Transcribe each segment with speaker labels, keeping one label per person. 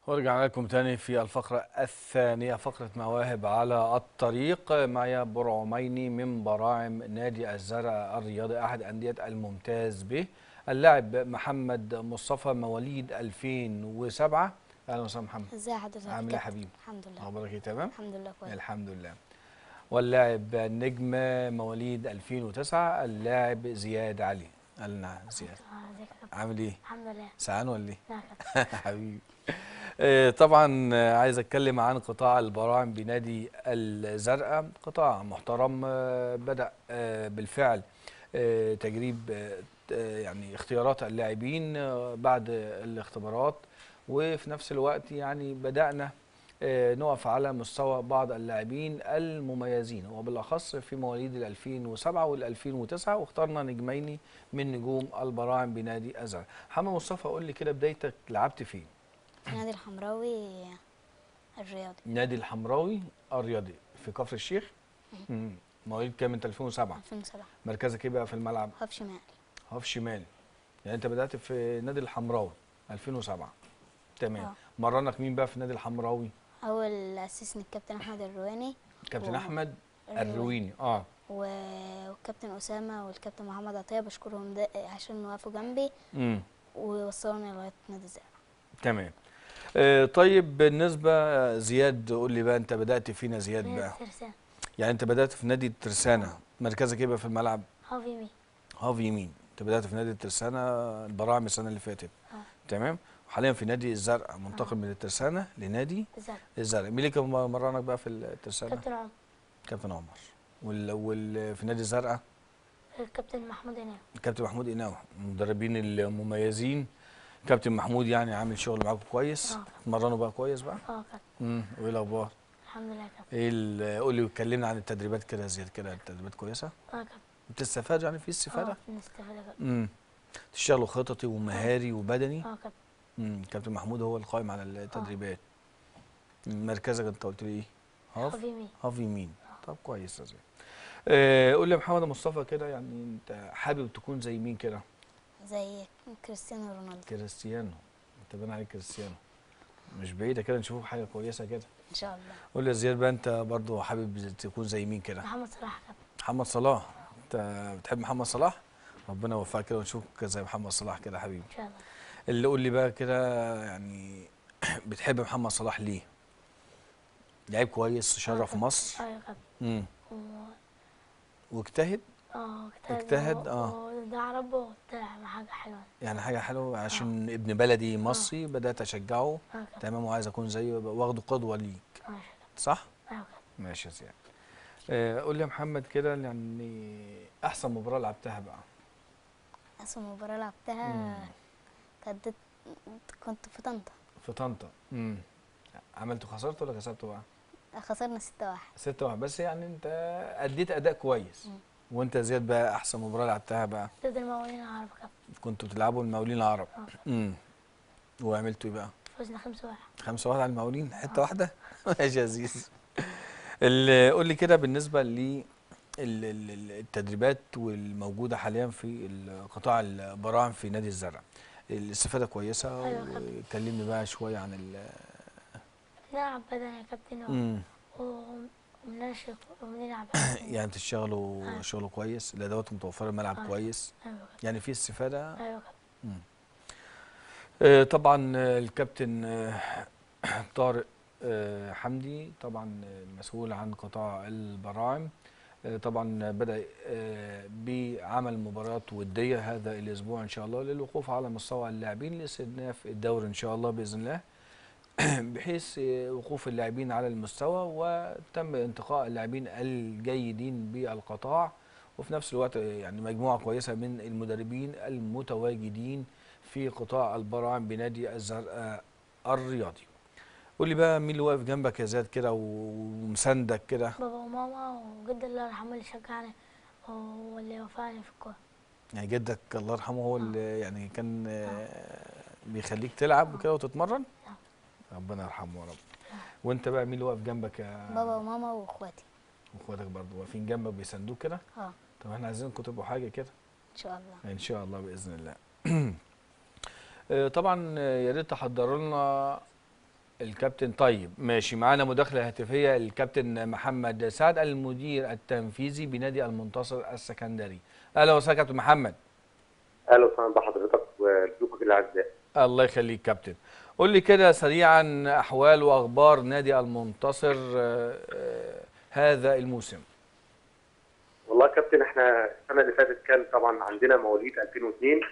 Speaker 1: ورجعنا لكم تاني في الفقرة الثانية فقرة مواهب على الطريق معي برعميني من براعم نادي الزرع الرياضي أحد أندية الممتاز به اللاعب محمد مصطفى مواليد 2007 أهلا وسهلا محمد
Speaker 2: ازي حضرتك
Speaker 1: عامل ايه يا حبيبي؟
Speaker 2: الحمد لله
Speaker 1: أخبارك إيه تمام؟
Speaker 2: الحمد لله كويس
Speaker 1: الحمد لله واللاعب النجم مواليد 2009 اللاعب زياد علي أهلا زياد
Speaker 2: آه، ازيك يا كابتن
Speaker 1: عامل إيه؟
Speaker 2: الحمد لله
Speaker 1: سعان ولا إيه؟
Speaker 2: لا يا كابتن
Speaker 1: حبيبي آه، طبعا آه، عايز اتكلم عن قطاع البراعم بنادي الزرقاء قطاع محترم آه، بدا آه، بالفعل آه، تجريب آه، آه، يعني اختيارات اللاعبين آه، بعد الاختبارات وفي نفس الوقت يعني بدانا آه، نقف على مستوى بعض اللاعبين المميزين وبالاخص في مواليد ال 2007 وال 2009 واخترنا نجمين من نجوم البراعم بنادي الزرقاء محمد مصطفى قول لي كده بدايتك لعبت فين
Speaker 2: في نادي الحمراوي الرياضي
Speaker 1: نادي الحمراوي الرياضي في كفر الشيخ مم. مواليد كام انت 2007
Speaker 2: 2007
Speaker 1: مركزك ايه بقى في الملعب
Speaker 2: هاف شمال
Speaker 1: هاف شمال يعني انت بدات في نادي الحمراوي 2007 تمام
Speaker 2: اه.
Speaker 1: مرنك مين بقى في نادي الحمراوي
Speaker 2: اول اسسني الكابتن احمد الرواني
Speaker 1: كابتن
Speaker 2: و-
Speaker 1: احمد
Speaker 2: الرواني.
Speaker 1: الرويني اه
Speaker 2: و- والكابتن اسامه والكابتن محمد عطيه بشكرهم ده عشان وقفوا جنبي
Speaker 1: امم
Speaker 2: ووصلوني لغايه نادي الزرع
Speaker 1: تمام آه طيب بالنسبه زياد قول لي بقى انت بدات فينا زياد بقى
Speaker 2: ترسان
Speaker 1: يعني انت بدات في نادي الترسانه مركزك ايه بقى في الملعب
Speaker 2: هاف يمين
Speaker 1: هاف يمين انت بدات في نادي الترسانه البراعم السنه اللي فاتت
Speaker 2: اه
Speaker 1: تمام وحاليا في نادي الزرقاء منتقل من الترسانه لنادي
Speaker 2: الزرع
Speaker 1: الزرقاء مين اللي كان مرنك بقى في الترسانه
Speaker 2: كابتن عمر
Speaker 1: كابتن عمر وال... وال... في نادي الزرقاء
Speaker 2: الكابتن محمود هنا
Speaker 1: كابتن محمود إناوي المدربين المميزين كابتن محمود يعني عامل شغل معاكم كويس
Speaker 2: اه
Speaker 1: اتمرنوا بقى كويس بقى
Speaker 2: اه كابتن
Speaker 1: امم وايه الاخبار
Speaker 2: الحمد لله يا كابتن
Speaker 1: ايه ال- قول لي اتكلمنا عن التدريبات كده زياد كده التدريبات كويسه
Speaker 2: اه كابتن
Speaker 1: بتستفاد يعني في استفاده
Speaker 2: اه نستفاد يا كابتن
Speaker 1: امم تشتغلوا خططي ومهاري وبدني
Speaker 2: اه كابتن
Speaker 1: امم كابتن محمود هو القائم على التدريبات مركزك انت قلت لي ايه هاف
Speaker 2: هاف يمين
Speaker 1: هاف يمين طب كويس يا زياد آه قول لي يا محمد مصطفى كده يعني انت حابب تكون زي مين كده
Speaker 2: زي كريستيانو رونالدو
Speaker 1: كريستيانو انت باين عليك كريستيانو مش بعيده كده نشوف حاجه كويسه كده
Speaker 2: ان شاء الله
Speaker 1: قول لي يا زياد بقى انت برضو حابب تكون زي مين كده
Speaker 2: محمد صلاح يا كابتن
Speaker 1: محمد صلاح انت بتحب محمد صلاح ربنا يوفقك كده ونشوفك زي محمد صلاح كده يا حبيبي
Speaker 2: ان شاء الله
Speaker 1: اللي قول لي بقى كده يعني بتحب محمد صلاح ليه لعيب كويس شرف
Speaker 2: طبعا.
Speaker 1: مصر
Speaker 2: اه يا كابتن
Speaker 1: امم
Speaker 2: و-
Speaker 1: واجتهد
Speaker 2: اه
Speaker 1: اجتهد، اه.
Speaker 2: ودع ربه وطلع حاجه حلوه
Speaker 1: يعني حاجه حلوه عشان ابن بلدي مصري بدات اشجعه
Speaker 2: اه يا كابتن
Speaker 1: تمام وعايز اكون زيه واخده قدوه ليك
Speaker 2: ماشي يا كابتن
Speaker 1: صح
Speaker 2: اه يا كابتن
Speaker 1: ماشي يا زياد آه قول لي يا محمد كده يعني احسن مباراه لعبتها بقى
Speaker 2: احسن مباراه لعبتها كانت ضد- كنت في طنطا
Speaker 1: في طنطا امم عملت خسرت ولا كسبت بقى
Speaker 2: خسرنا ستة واحد
Speaker 1: ستة واحد بس يعني انت اديت اداء كويس
Speaker 2: مم.
Speaker 1: وانت يا زياد بقى احسن مباراه لعبتها بقى
Speaker 2: ضد المقاولين العرب يا كابتن
Speaker 1: كنتوا بتلعبوا المقاولين العرب
Speaker 2: اه
Speaker 1: امم وعملتوا ايه بقى
Speaker 2: فزنا خمسة واحد
Speaker 1: خمسة واحد على المقاولين حته واحده ماشي يا عزيز ال- قول لي كده بالنسبه ل ال- ال- ال- التدريبات والموجوده حاليا في قطاع البراعم في نادي الزرع الاستفاده كويسه
Speaker 2: أيوة يا كابتن.
Speaker 1: وكلمني بقى شويه عن ال
Speaker 2: نلعب بدني يا كابتن و-
Speaker 1: امم
Speaker 2: و- وبننشف وبنلعب
Speaker 1: يعني بتشتغلوا
Speaker 2: أيوة.
Speaker 1: شغل كويس الادوات متوفره الملعب
Speaker 2: أيوة.
Speaker 1: كويس
Speaker 2: ايوه يا كابتن
Speaker 1: يعني في استفاده
Speaker 2: ايوه يا كابتن
Speaker 1: مم. آه، طبعا آه، الكابتن آه، طارق آه، حمدي طبعا آه، المسؤول عن قطاع البراعم آه، طبعا بدأ آه، بعمل مباريات ودية هذا الأسبوع إن شاء الله للوقوف على مستوى اللاعبين لاستئناف الدوري إن شاء الله بإذن الله بحيث آه، وقوف اللاعبين على المستوى وتم انتقاء اللاعبين الجيدين بالقطاع وفي نفس الوقت آه، يعني مجموعة كويسة من المدربين المتواجدين في قطاع البراعم بنادي الزرقاء الرياضي قول لي بقى مين اللي واقف جنبك يا زياد كده ومساندك كده
Speaker 2: بابا وماما وجد الله يرحمه اللي شجعني واللي وفقني في الكورة
Speaker 1: يعني جدك الله يرحمه هو اللي يعني كان آه، بيخليك تلعب وكده وتتمرن
Speaker 2: نعم.
Speaker 1: ربنا يرحمه يا رب وانت بقى مين اللي واقف جنبك يا
Speaker 2: بابا وماما واخواتي
Speaker 1: واخواتك برضه واقفين جنبك بيساندوك كده
Speaker 2: اه
Speaker 1: طب احنا عايزينكم تبقوا حاجه كده
Speaker 2: ان شاء الله
Speaker 1: ان شاء الله باذن الله آه، طبعا آه، يا ريت تحضروا لنا الكابتن طيب ماشي معانا مداخله هاتفيه الكابتن محمد سعد المدير التنفيذي بنادي المنتصر السكندري اهلا وسهلا كابتن محمد
Speaker 3: اهلا وسهلا بحضرتك وضيوفك الاعزاء
Speaker 1: الله يخليك كابتن قول لي كده سريعا احوال واخبار نادي المنتصر آه، آه، هذا الموسم
Speaker 3: والله يا كابتن احنا السنه اللي فاتت كان طبعا عندنا مواليد 2002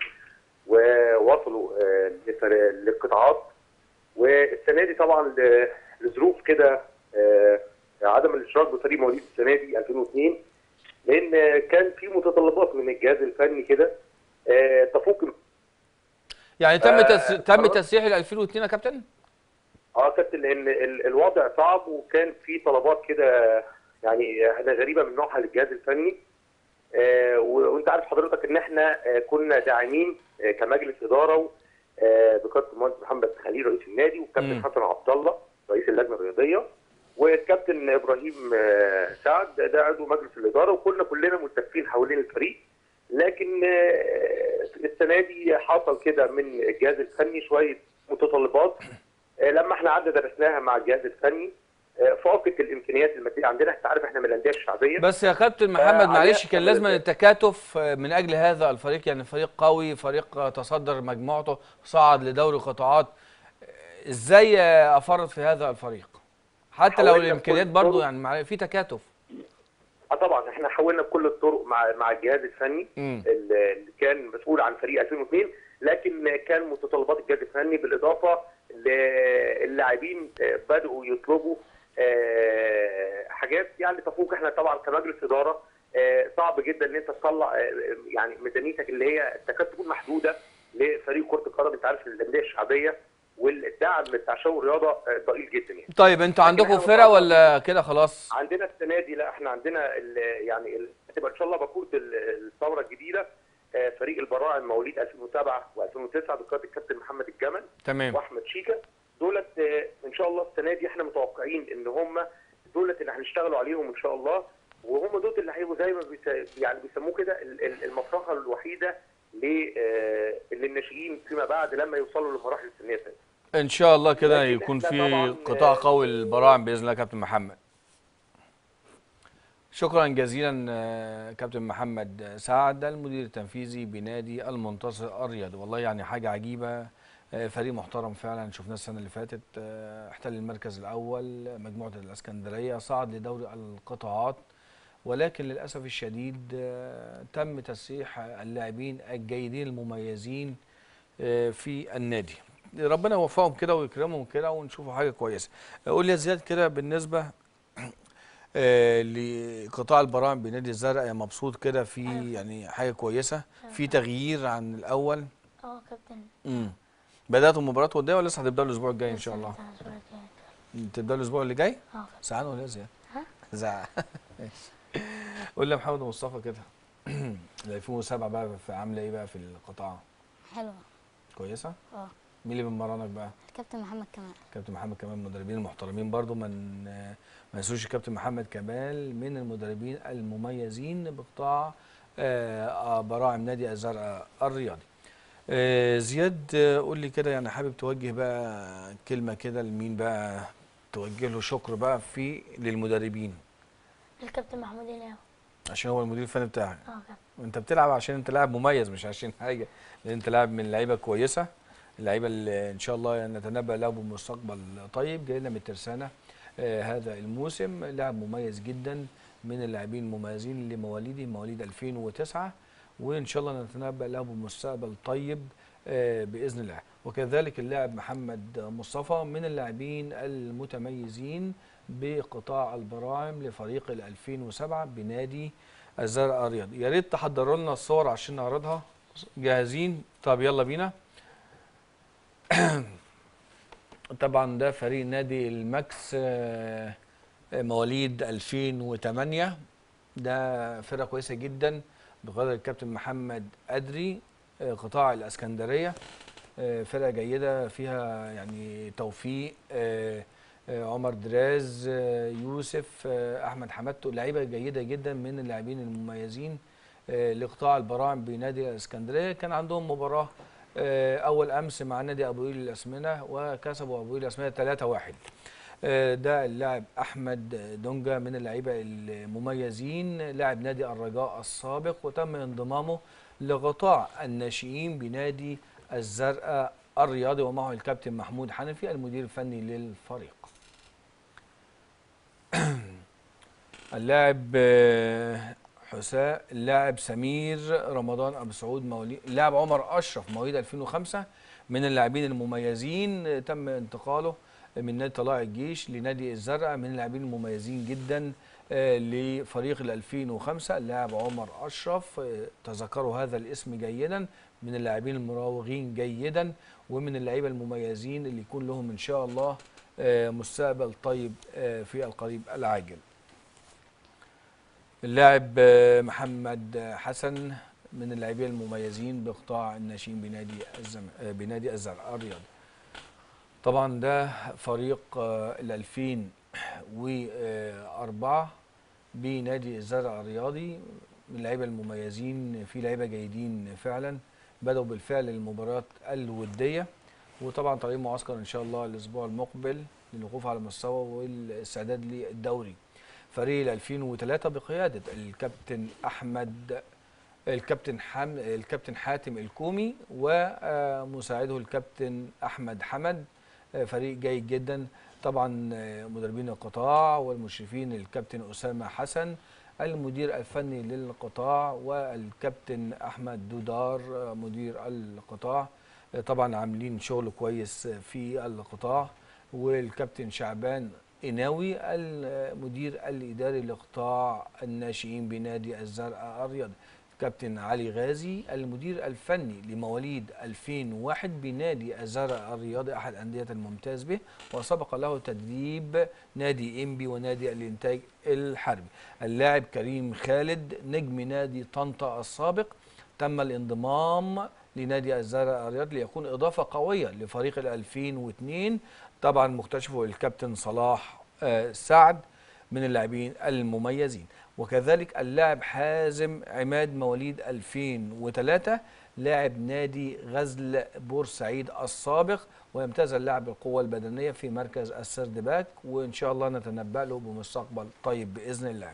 Speaker 3: ووصلوا آه، لفر- للقطاعات والسنه دي طبعا ل- لظروف كده آه، عدم الاشتراك بفريق مواليد السنه دي 2002 لان كان في متطلبات من الجهاز الفني كده آه، تفوق
Speaker 1: يعني تم
Speaker 3: آه،
Speaker 1: تس... تم
Speaker 3: خلاص.
Speaker 1: تسريح ال 2002 يا كابتن
Speaker 3: اه كابتن لان ال- الوضع صعب وكان في طلبات كده يعني احنا غريبه من نوعها للجهاز الفني آه و- وانت عارف حضرتك ان احنا آه كنا داعمين آه كمجلس اداره آه بقياده المهندس محمد خليل رئيس النادي والكابتن
Speaker 1: مم.
Speaker 3: حسن عبد الله رئيس اللجنه الرياضيه والكابتن ابراهيم آه سعد ده عضو مجلس الاداره وكنا كلنا ملتفين حوالين الفريق لكن آه السنه دي حصل كده من الجهاز الفني شويه متطلبات آه، لما احنا قعدنا درسناها مع الجهاز الفني آه، فاقت الامكانيات الماديه عندنا انت عارف احنا من الانديه الشعبيه
Speaker 1: بس يا كابتن محمد
Speaker 3: عليها
Speaker 1: معلش كان
Speaker 3: كمان
Speaker 1: لازم
Speaker 3: ازاي؟
Speaker 1: التكاتف من اجل هذا الفريق يعني فريق قوي فريق تصدر مجموعته صعد لدوري قطاعات ازاي افرط في هذا الفريق حتى لو
Speaker 3: حاولنا
Speaker 1: الامكانيات
Speaker 3: بكل
Speaker 1: برضو
Speaker 3: الطرق.
Speaker 1: يعني مع- في تكاتف
Speaker 3: اه طبعا احنا حاولنا بكل الطرق مع مع الجهاز الفني
Speaker 1: مم.
Speaker 3: اللي اللي كان مسؤول عن فريق 2002 لكن كان متطلبات الجهاز الفني بالاضافه للاعبين آه، بداوا يطلبوا آه، حاجات يعني تفوق احنا طبعا كمجلس اداره آه، صعب جدا ان انت تطلع آه، يعني ميزانيتك اللي هي تكاد تكون محدوده لفريق كره القدم انت عارف الانديه الشعبيه والدعم بتاع شو الرياضه آه، ضئيل جدا يعني
Speaker 1: طيب انتوا
Speaker 3: لكن
Speaker 1: عندكم
Speaker 3: احنا
Speaker 1: فرق
Speaker 3: طبعاً-
Speaker 1: ولا كده خلاص
Speaker 3: عندنا السنه دي لا احنا عندنا ال- يعني ال- هتبقى ان شاء الله بقوه ال- الثوره الجديده آه، فريق البراعم مواليد 2007 و2009 بقياده الكابتن محمد الجمل
Speaker 1: تمام
Speaker 3: واحمد شيكا دولت آه، ان شاء الله السنه دي احنا متوقعين ان هم دولت اللي هنشتغلوا عليهم ان شاء الله وهم دول اللي هيبقوا زي ما بيس- يعني بيسموه كده ال- ال- المفرخه الوحيده ل- آه، للناشئين فيما بعد لما يوصلوا للمراحل السنيه الثانيه
Speaker 1: ان شاء الله كده
Speaker 3: لكن
Speaker 1: يكون
Speaker 3: احنا
Speaker 1: في
Speaker 3: طبعاً،
Speaker 1: قطاع
Speaker 3: آه،
Speaker 1: قوي للبراعم باذن الله يا كابتن محمد شكرا جزيلا آه، كابتن محمد سعد المدير التنفيذي بنادي المنتصر الرياضي والله يعني حاجه عجيبه آه، فريق محترم فعلا شفناه السنه اللي فاتت آه، احتل المركز الاول مجموعه الاسكندريه صعد لدوري القطاعات ولكن للاسف الشديد آه، تم تسريح اللاعبين الجيدين المميزين آه، في النادي ربنا يوفقهم كده ويكرمهم كده ونشوفوا حاجه كويسه قول لي يا زياد كده بالنسبه آه، لقطاع البراعم بنادي الزرق يا مبسوط كده في يعني حاجه كويسه في تغيير عن الاول
Speaker 2: اه كابتن
Speaker 1: امم بداتوا المباراه وديه ولا لسه هتبداوا الاسبوع الجاي ان شاء الله
Speaker 2: بتاع الأسبوع الجاي.
Speaker 1: تبداوا الاسبوع اللي جاي
Speaker 2: اه
Speaker 1: زعلان ولا إيه يا زياد
Speaker 2: ها؟
Speaker 1: زعل ماشي قول لي يا محمد ومصطفى كده ال 2007 بقى في عامله ايه بقى في القطاع
Speaker 2: حلوه
Speaker 1: كويسه
Speaker 2: اه
Speaker 1: مين اللي بيمرنك بقى
Speaker 2: الكابتن محمد كمال
Speaker 1: كابتن محمد كمال من المدربين المحترمين برضو من ما ننسوش الكابتن محمد كمال من المدربين المميزين بقطاع آه، آه، براعم نادي الزرقاء الرياضي آه، زياد آه، قول لي كده يعني حابب توجه بقى كلمة كده لمين بقى توجه له شكر بقى في للمدربين
Speaker 2: الكابتن محمود الياو
Speaker 1: عشان هو المدير الفني بتاعك
Speaker 2: اه كابتن
Speaker 1: وانت بتلعب عشان انت لاعب مميز مش عشان حاجه لان انت لاعب من لعيبه كويسه اللعيبه اللي ان شاء الله نتنبأ له بمستقبل طيب جاي لنا من الترسانه آه هذا الموسم لاعب مميز جدا من اللاعبين المميزين لمواليده مواليد 2009 وان شاء الله نتنبأ له بمستقبل طيب آه باذن الله وكذلك اللاعب محمد مصطفى من اللاعبين المتميزين بقطاع البراعم لفريق ال 2007 بنادي الزرقاء الرياضي يا ريت تحضروا لنا الصور عشان نعرضها جاهزين طب يلا بينا طبعا ده فريق نادي الماكس آه، آه، مواليد 2008 ده فرقه كويسه جدا بقياده الكابتن محمد أدري آه، قطاع الاسكندريه آه، فرقه جيده فيها يعني توفيق آه، آه، عمر دراز آه، يوسف آه، احمد حمادتو لعيبه جيده جدا من اللاعبين المميزين آه، لقطاع البراعم بنادي الاسكندريه كان عندهم مباراه آه، اول امس مع نادي ابو قير الاسمنه وكسبوا ابو قير الاسمنه 3-1 آه، ده اللاعب احمد دونجا من اللعيبه المميزين لاعب نادي الرجاء السابق وتم انضمامه لقطاع الناشئين بنادي الزرقاء الرياضي ومعه الكابتن محمود حنفي المدير الفني للفريق اللاعب آه، حسام اللاعب سمير رمضان ابو سعود مواليد اللاعب عمر اشرف مواليد 2005 من اللاعبين المميزين آه، تم انتقاله من نادي طلائع الجيش لنادي الزرقاء من اللاعبين المميزين جدا آه، لفريق ال 2005 اللاعب عمر اشرف آه، تذكروا هذا الاسم جيدا من اللاعبين المراوغين جيدا ومن اللعيبه المميزين اللي يكون لهم ان شاء الله آه، مستقبل طيب آه، في القريب العاجل اللاعب آه، محمد حسن من اللاعبين المميزين بقطاع الناشئين بنادي الزم... آه، بنادي الزرقاء الرياضي طبعا ده فريق آه، ال 2004 بنادي الزرقاء الرياضي من اللعيبه المميزين في لعيبه جيدين فعلا بدأوا بالفعل المباريات الوديه وطبعا طالعين معسكر ان شاء الله الاسبوع المقبل للوقوف على مستوى والاستعداد للدوري فريق ال 2003 بقياده الكابتن احمد الكابتن حم الكابتن حاتم الكومي ومساعده الكابتن احمد حمد آه، فريق جيد جدا طبعا آه، مدربين القطاع والمشرفين الكابتن اسامه حسن المدير الفني للقطاع والكابتن احمد دودار آه، مدير القطاع آه، طبعا عاملين شغل كويس في القطاع والكابتن شعبان إناوي المدير الإداري لقطاع الناشئين بنادي الزرقاء الرياضي كابتن علي غازي المدير الفني لمواليد 2001 بنادي الزرقاء الرياضي أحد أندية الممتاز به وسبق له تدريب نادي إنبي ونادي الإنتاج الحربي اللاعب كريم خالد نجم نادي طنطا السابق تم الانضمام لنادي الزرقاء الرياضي ليكون إضافة قوية لفريق ال 2002 طبعا مكتشفه الكابتن صلاح آه، سعد من اللاعبين المميزين وكذلك اللاعب حازم عماد مواليد 2003 لاعب نادي غزل بورسعيد السابق ويمتاز اللاعب بالقوة البدنية في مركز السرد باك وإن شاء الله نتنبأ له بمستقبل طيب بإذن الله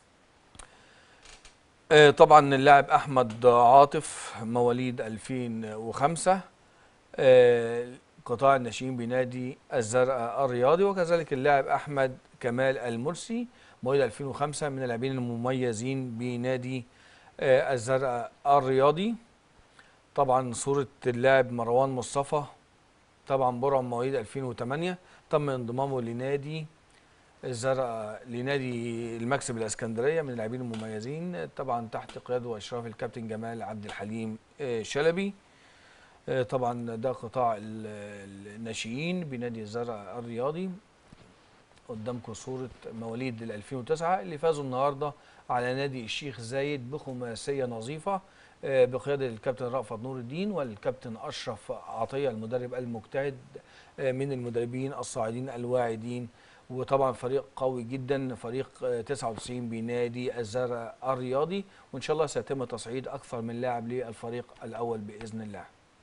Speaker 1: آه، طبعا اللاعب أحمد عاطف مواليد 2005 آه، قطاع الناشئين بنادي الزرقاء الرياضي وكذلك اللاعب احمد كمال المرسي مواليد 2005 من اللاعبين المميزين بنادي آه، الزرقاء الرياضي طبعا صورة اللاعب مروان مصطفى طبعا برعم مواليد 2008 تم انضمامه لنادي الزرقاء لنادي المكسب الاسكندريه من اللاعبين المميزين طبعا تحت قياده واشراف الكابتن جمال عبد الحليم آه، شلبي آه، طبعا ده قطاع ال- ال- الناشئين بنادي الزرع الرياضي قدامكم صورة مواليد ال 2009 اللي فازوا النهارده على نادي الشيخ زايد بخماسية نظيفة آه، بقيادة الكابتن رأفت نور الدين والكابتن أشرف عطية المدرب المجتهد آه، من المدربين الصاعدين الواعدين وطبعا فريق قوي جدا فريق آه، 99 بنادي الزرع الرياضي وإن شاء الله سيتم تصعيد أكثر من لاعب للفريق الأول بإذن الله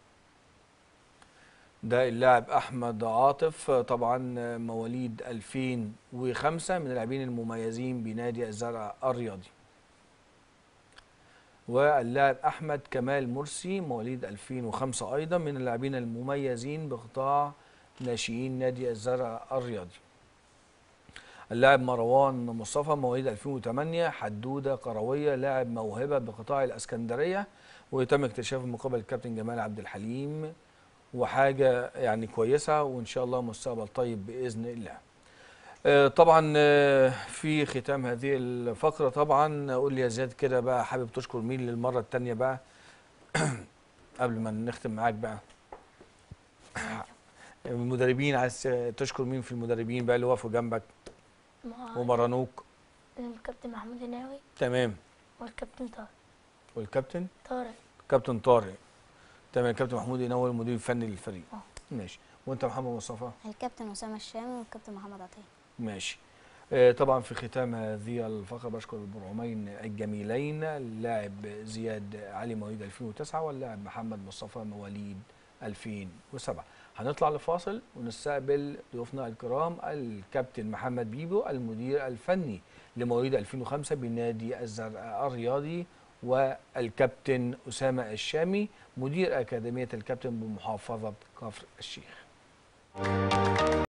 Speaker 1: ده اللاعب احمد عاطف طبعا مواليد 2005 من اللاعبين المميزين بنادي الزرع الرياضي واللاعب احمد كمال مرسي مواليد 2005 ايضا من اللاعبين المميزين بقطاع ناشئين نادي الزرع الرياضي اللاعب مروان مصطفى مواليد 2008 حدوده كرويه لاعب موهبه بقطاع الاسكندريه ويتم اكتشافه من قبل الكابتن جمال عبد الحليم وحاجه يعني كويسه وان شاء الله مستقبل طيب باذن الله. آه، طبعا آه، في ختام هذه الفقره طبعا قول لي يا زياد كده بقى حابب تشكر مين للمره الثانيه بقى قبل ما نختم معاك بقى المدربين عايز تشكر مين في المدربين بقى اللي وقفوا جنبك
Speaker 2: مع
Speaker 1: ومرنوك
Speaker 2: الكابتن محمود هناوي
Speaker 1: تمام
Speaker 2: والكابتن طارق
Speaker 1: والكابتن
Speaker 2: طارق
Speaker 1: كابتن طارق تمام الكابتن محمود ينور المدير الفني للفريق
Speaker 2: اه.
Speaker 1: ماشي وانت محمد مصطفى
Speaker 2: الكابتن اسامه الشامي والكابتن محمد عطيه
Speaker 1: ماشي آه، طبعا في ختام هذه الفقره بشكر البرعمين الجميلين اللاعب زياد علي مواليد 2009 واللاعب محمد مصطفى مواليد 2007 هنطلع لفاصل ونستقبل ضيوفنا الكرام الكابتن محمد بيبو المدير الفني لمواليد 2005 بنادي الزرقاء الرياضي والكابتن أسامة الشامي مدير أكاديمية الكابتن بمحافظة كفر الشيخ